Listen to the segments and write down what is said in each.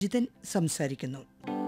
ജിതൻ സംസാരിക്കുന്നു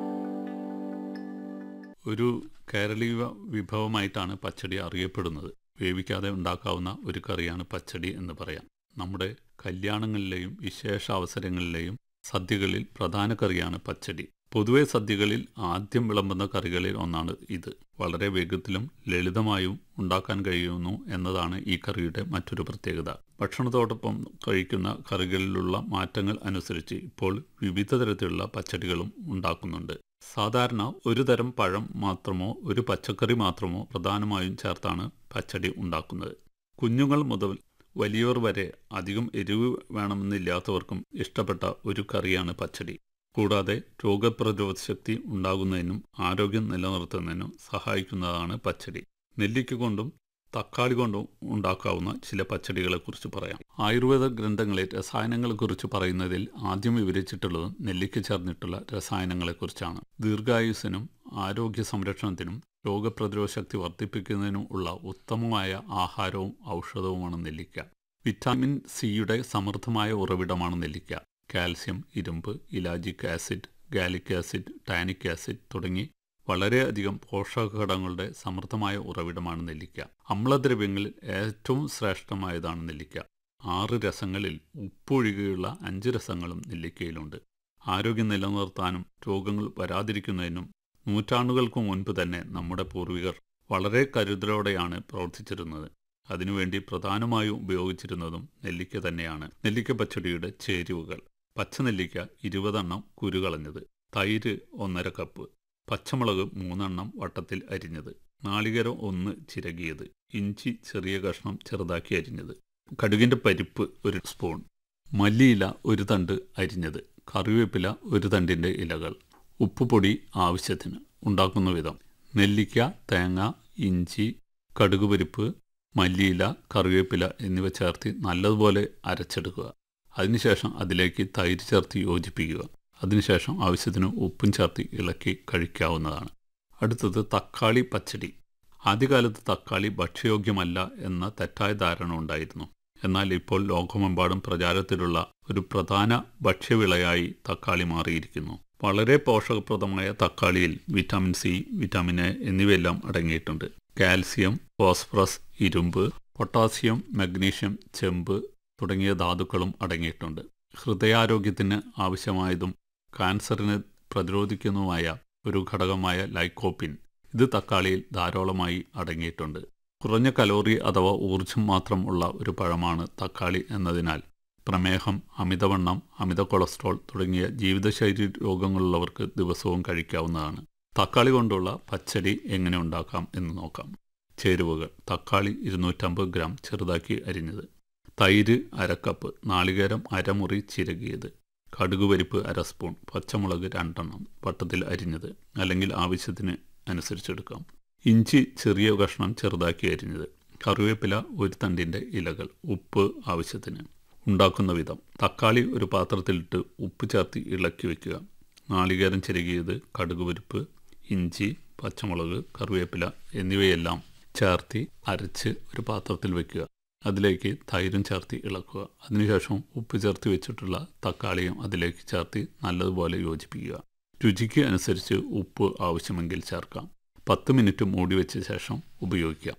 ഒരു കേരളീയ വിഭവമായിട്ടാണ് പച്ചടി അറിയപ്പെടുന്നത് വേവിക്കാതെ ഉണ്ടാക്കാവുന്ന ഒരു കറിയാണ് പച്ചടി എന്ന് പറയാം നമ്മുടെ കല്യാണങ്ങളിലെയും വിശേഷ അവസരങ്ങളിലെയും സദ്യകളിൽ പ്രധാന കറിയാണ് പച്ചടി പൊതുവെ സദ്യകളിൽ ആദ്യം വിളമ്പുന്ന കറികളിൽ ഒന്നാണ് ഇത് വളരെ വേഗത്തിലും ലളിതമായും ഉണ്ടാക്കാൻ കഴിയുന്നു എന്നതാണ് ഈ കറിയുടെ മറ്റൊരു പ്രത്യേകത ഭക്ഷണത്തോടൊപ്പം കഴിക്കുന്ന കറികളിലുള്ള മാറ്റങ്ങൾ അനുസരിച്ച് ഇപ്പോൾ വിവിധ തരത്തിലുള്ള പച്ചടികളും ഉണ്ടാക്കുന്നുണ്ട് സാധാരണ ഒരു തരം പഴം മാത്രമോ ഒരു പച്ചക്കറി മാത്രമോ പ്രധാനമായും ചേർത്താണ് പച്ചടി ഉണ്ടാക്കുന്നത് കുഞ്ഞുങ്ങൾ മുതൽ വലിയവർ വരെ അധികം എരിവ് വേണമെന്നില്ലാത്തവർക്കും ഇഷ്ടപ്പെട്ട ഒരു കറിയാണ് പച്ചടി കൂടാതെ രോഗപ്രതിരോധ ശക്തി ഉണ്ടാകുന്നതിനും ആരോഗ്യം നിലനിർത്തുന്നതിനും സഹായിക്കുന്നതാണ് പച്ചടി നെല്ലിക്ക കൊണ്ടും തക്കാളി കൊണ്ടും ഉണ്ടാക്കാവുന്ന ചില പച്ചടികളെക്കുറിച്ച് പറയാം ആയുർവേദ ഗ്രന്ഥങ്ങളിൽ രസായനങ്ങളെക്കുറിച്ച് പറയുന്നതിൽ ആദ്യം വിവരിച്ചിട്ടുള്ളത് നെല്ലിക്ക ചേർന്നിട്ടുള്ള രസായനങ്ങളെക്കുറിച്ചാണ് ദീർഘായുസ്സിനും ആരോഗ്യ സംരക്ഷണത്തിനും രോഗപ്രതിരോധ ശക്തി വർദ്ധിപ്പിക്കുന്നതിനും ഉള്ള ഉത്തമമായ ആഹാരവും ഔഷധവുമാണ് നെല്ലിക്ക വിറ്റാമിൻ സിയുടെ സമൃദ്ധമായ ഉറവിടമാണ് നെല്ലിക്ക കാൽസ്യം ഇരുമ്പ് ellagic acid gallic acid tannic acid തുടങ്ങി വളരെയധികം പോഷകഘടകങ്ങളുടെ സമൃദ്ധമായ ഉറവിടമാണ് നെല്ലിക്ക അമ്ലദ്രവ്യങ്ങളിൽ ഏറ്റവും ശ്രേഷ്ഠമായതാണ് നെല്ലിക്ക ആറ് രസങ്ങളിൽ ഉപ്പൊഴികെയുള്ള അഞ്ച് രസങ്ങളും നെല്ലിക്കയിലുണ്ട് ആരോഗ്യം നിലനിർത്താനും രോഗങ്ങൾ വരാതിരിക്കുന്നതിനും നൂറ്റാണ്ടുകൾക്ക് മുൻപ് തന്നെ നമ്മുടെ പൂർവികർ വളരെ കരുതലോടെയാണ് പ്രവർത്തിച്ചിരുന്നത് അതിനുവേണ്ടി പ്രധാനമായും ഉപയോഗിച്ചിരുന്നതും നെല്ലിക്ക തന്നെയാണ് നെല്ലിക്ക പച്ചടിയുടെ ചേരുവകൾ പച്ചനെല്ലിക്ക ഇരുപതെണ്ണം കുരുകളഞ്ഞത് തൈര് ഒന്നര കപ്പ് പച്ചമുളക് മൂന്നെണ്ണം വട്ടത്തിൽ അരിഞ്ഞത് നാളികേരം ഒന്ന് ചിരകിയത് ഇഞ്ചി ചെറിയ കഷ്ണം ചെറുതാക്കി അരിഞ്ഞത് കടുകിൻ്റെ പരിപ്പ് ഒരു സ്പൂൺ മല്ലിയില ഒരു തണ്ട് അരിഞ്ഞത് കറിവേപ്പില ഒരു തണ്ടിൻ്റെ ഇലകൾ ഉപ്പുപൊടി ആവശ്യത്തിന് ഉണ്ടാക്കുന്ന വിധം നെല്ലിക്ക തേങ്ങ ഇഞ്ചി കടുക് പരിപ്പ് മല്ലിയില കറിവേപ്പില എന്നിവ ചേർത്ത് നല്ലതുപോലെ അരച്ചെടുക്കുക അതിനുശേഷം അതിലേക്ക് തൈര് ചേർത്ത് യോജിപ്പിക്കുക അതിനുശേഷം ആവശ്യത്തിന് ഉപ്പും ചേർത്ത് ഇളക്കി കഴിക്കാവുന്നതാണ് അടുത്തത് തക്കാളി പച്ചടി ആദ്യകാലത്ത് തക്കാളി ഭക്ഷ്യയോഗ്യമല്ല എന്ന തെറ്റായ ധാരണ ഉണ്ടായിരുന്നു എന്നാൽ ഇപ്പോൾ ലോകമെമ്പാടും പ്രചാരത്തിലുള്ള ഒരു പ്രധാന ഭക്ഷ്യവിളയായി തക്കാളി മാറിയിരിക്കുന്നു വളരെ പോഷകപ്രദമായ തക്കാളിയിൽ വിറ്റാമിൻ സി വിറ്റാമിൻ എ എന്നിവയെല്ലാം അടങ്ങിയിട്ടുണ്ട് കാൽസ്യം ഫോസ്ഫറസ് ഇരുമ്പ് പൊട്ടാസ്യം മഗ്നീഷ്യം ചെമ്പ് തുടങ്ങിയ ധാതുക്കളും അടങ്ങിയിട്ടുണ്ട് ഹൃദയാരോഗ്യത്തിന് ആവശ്യമായതും കാൻസറിനെ പ്രതിരോധിക്കുന്നതുമായ ഒരു ഘടകമായ ലൈക്കോപ്പിൻ ഇത് തക്കാളിയിൽ ധാരാളമായി അടങ്ങിയിട്ടുണ്ട് കുറഞ്ഞ കലോറി അഥവാ ഊർജം മാത്രം ഉള്ള ഒരു പഴമാണ് തക്കാളി എന്നതിനാൽ പ്രമേഹം അമിതവണ്ണം അമിത കൊളസ്ട്രോൾ തുടങ്ങിയ ജീവിതശൈലി രോഗങ്ങളുള്ളവർക്ക് ദിവസവും കഴിക്കാവുന്നതാണ് തക്കാളി കൊണ്ടുള്ള പച്ചടി എങ്ങനെ ഉണ്ടാക്കാം എന്ന് നോക്കാം ചേരുവകൾ തക്കാളി ഇരുന്നൂറ്റമ്പത് ഗ്രാം ചെറുതാക്കി അരിഞ്ഞത് തൈര് അരക്കപ്പ് നാളികേരം അരമുറി ചിരകിയത് കടുക് പരിപ്പ് അര സ്പൂൺ പച്ചമുളക് രണ്ടെണ്ണം വട്ടത്തിൽ അരിഞ്ഞത് അല്ലെങ്കിൽ ആവശ്യത്തിന് അനുസരിച്ചെടുക്കാം ഇഞ്ചി ചെറിയ കഷ്ണം ചെറുതാക്കി അരിഞ്ഞത് കറിവേപ്പില ഒരു തണ്ടിൻ്റെ ഇലകൾ ഉപ്പ് ആവശ്യത്തിന് ഉണ്ടാക്കുന്ന വിധം തക്കാളി ഒരു പാത്രത്തിലിട്ട് ഉപ്പ് ചേർത്ത് ഇളക്കി വെക്കുക നാളികേരം ചിരകിയത് കടുക് പരിപ്പ് ഇഞ്ചി പച്ചമുളക് കറിവേപ്പില എന്നിവയെല്ലാം ചേർത്തി അരച്ച് ഒരു പാത്രത്തിൽ വെക്കുക അതിലേക്ക് തൈരും ചേർത്ത് ഇളക്കുക അതിനുശേഷം ഉപ്പ് ചേർത്ത് വെച്ചിട്ടുള്ള തക്കാളിയും അതിലേക്ക് ചേർത്ത് നല്ലതുപോലെ യോജിപ്പിക്കുക രുചിക്ക് അനുസരിച്ച് ഉപ്പ് ആവശ്യമെങ്കിൽ ചേർക്കാം പത്ത് മിനിറ്റ് മൂടി വെച്ച ശേഷം ഉപയോഗിക്കാം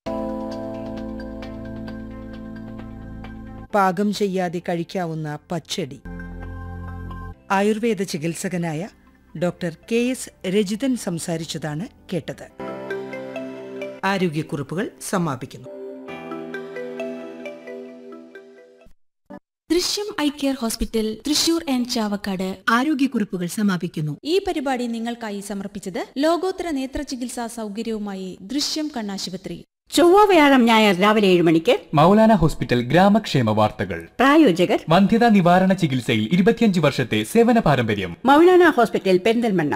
പാകം ചെയ്യാതെ കഴിക്കാവുന്ന പച്ചടി ആയുർവേദ ചികിത്സകനായ ഡോക്ടർ കെ എസ് രജിതൻ സംസാരിച്ചതാണ് കേട്ടത് ആരോഗ്യക്കുറിപ്പുകൾ സമാപിക്കുന്നു Drishyam eye care hospital Thrissur and Chavakkad ആരോഗ്യക്കുറിപ്പുകൾ സമാപിക്കുന്നു ഈ പരിപാടി നിങ്ങൾക്കായി സമർപ്പിച്ചത് ലോകോത്തര നേത്ര ചികിത്സാ സൗകര്യവുമായി ദൃശ്യം കണ്ണാശുപത്രി ചൊവ്വ വ്യാഴം ഞായർ രാവിലെ ഏഴ് മണിക്ക് മൗലാന ഹോസ്പിറ്റൽ ഗ്രാമക്ഷേമ വാർത്തകൾ പ്രായോജകർ വന്ധ്യതാ നിവാരണ ചികിത്സയിൽ ഇരുപത്തിയഞ്ച് വർഷത്തെ സേവന പാരമ്പര്യം Moulana hospital Perinthalmanna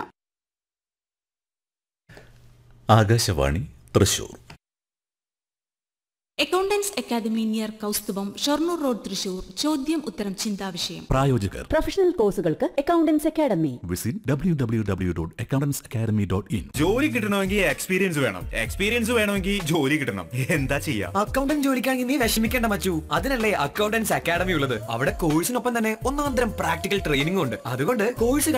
Akashvani Thrissur accountants academy near Kausthubham Shoranur road Thrissur ചോദ്യം ഉത്തരം ചിന്താവിഷയം പ്രായോജകർ പ്രൊഫഷണൽ കോഴ്സുകൾക്ക് accountants academy visit W W W dot accountants academy dot in ജോലി കിട്ടണമെങ്കിൽ എക്സ്പീരിയൻസ് വേണം എക്സ്പീരിയൻസ് വേണമെങ്കിൽ ജോലി കിട്ടണം എന്താ ചെയ്യാ അക്കൗണ്ടന്റ് ജോലിക്കാണെങ്കിൽ നീ വിഷമിക്കേണ്ട മച്ചു അതിനല്ലേ അക്കൗണ്ടൻസ് അക്കാദമി ഉള്ളത് അവിടെ കോഴ്സിനൊപ്പം തന്നെ ഒന്നാന്തരം പ്രാക്ടിക്കൽ ട്രെയിനിംഗ് ഉണ്ട് അതുകൊണ്ട് കോഴ്സ്